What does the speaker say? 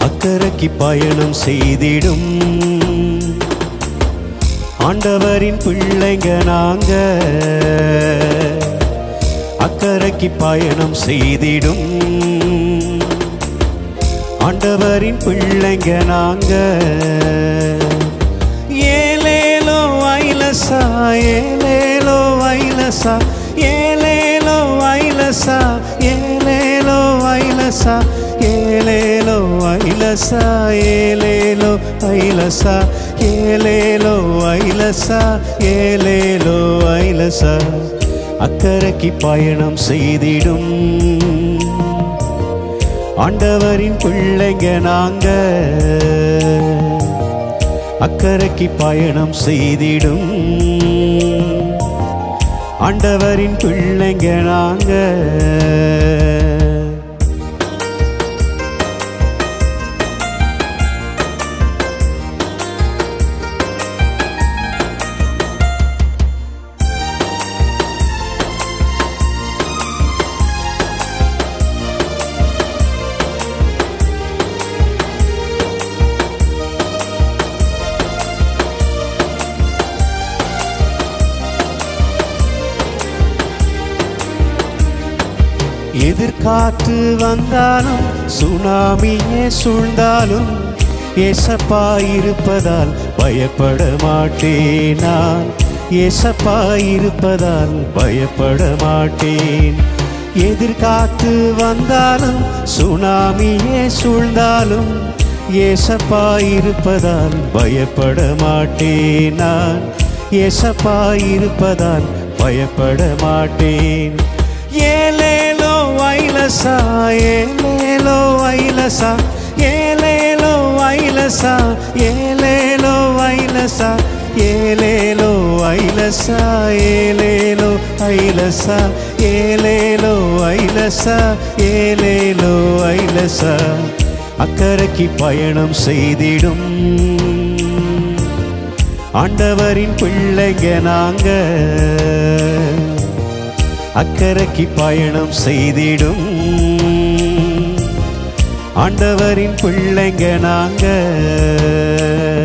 அக்கறைக்கு பயணம் செய்திடும் ஆண்டவரின் பிள்ளைங்க நாங்க அக்கறைக்கு பயணம் செய்திடும் ஆண்டவரின் பிள்ளைங்க நாங்க ஏலேலோ ஐலசா ஏலேலோ ஐலசா ஏலேலோ ஐலசா ஏலேலோ ஐலசா ஏலேலோ ஐலசா ஏலேலோ ஐலசா ஏலேலோ ஐலசா ஏலேலோ ஐலசா அக்கறைக்கு பயணம் செய்திடும் ஆண்டவரின் பிள்ளைங்க நாங்க அக்கறைக்கு பயணம் செய்திடும் ஆண்டவரின் பிள்ளைங்க நாங்க எதிர்காற்று வந்தாலும் சுனாமியே சூழ்ந்தாலும் ஏசப்பா இருப்பதால் பயப்பட மாட்டேன் நான் ஏசப்பா இருப்பதால் பயப்பட மாட்டேன் எதிர்காற்று வந்தாலும் சுனாமியே சூழ்ந்தாலும் ஏசப்பா இருப்பதால் பயப்பட மாட்டேன் நான் ஏசப்பா இருப்பதால் பயப்பட மாட்டேன் ஏலேலோ ஐலசா ஏலேலோ ஐலசா ஏலேலோ ஐலசா ஏலேலோ ஐலசா ஏலேலோ ஐலசா ஏலேலோ ஐலசா ஏலேலோ ஐலசா ஏலேலோ ஐலசா அக்கறைக்கு பயணம் செய்திடும் ஆண்டவரின் பிள்ளைங்க நாங்க அக்கறைக்கு பயணம் செய்திடும் ஆண்டவரின் பிள்ளைங்க நாங்க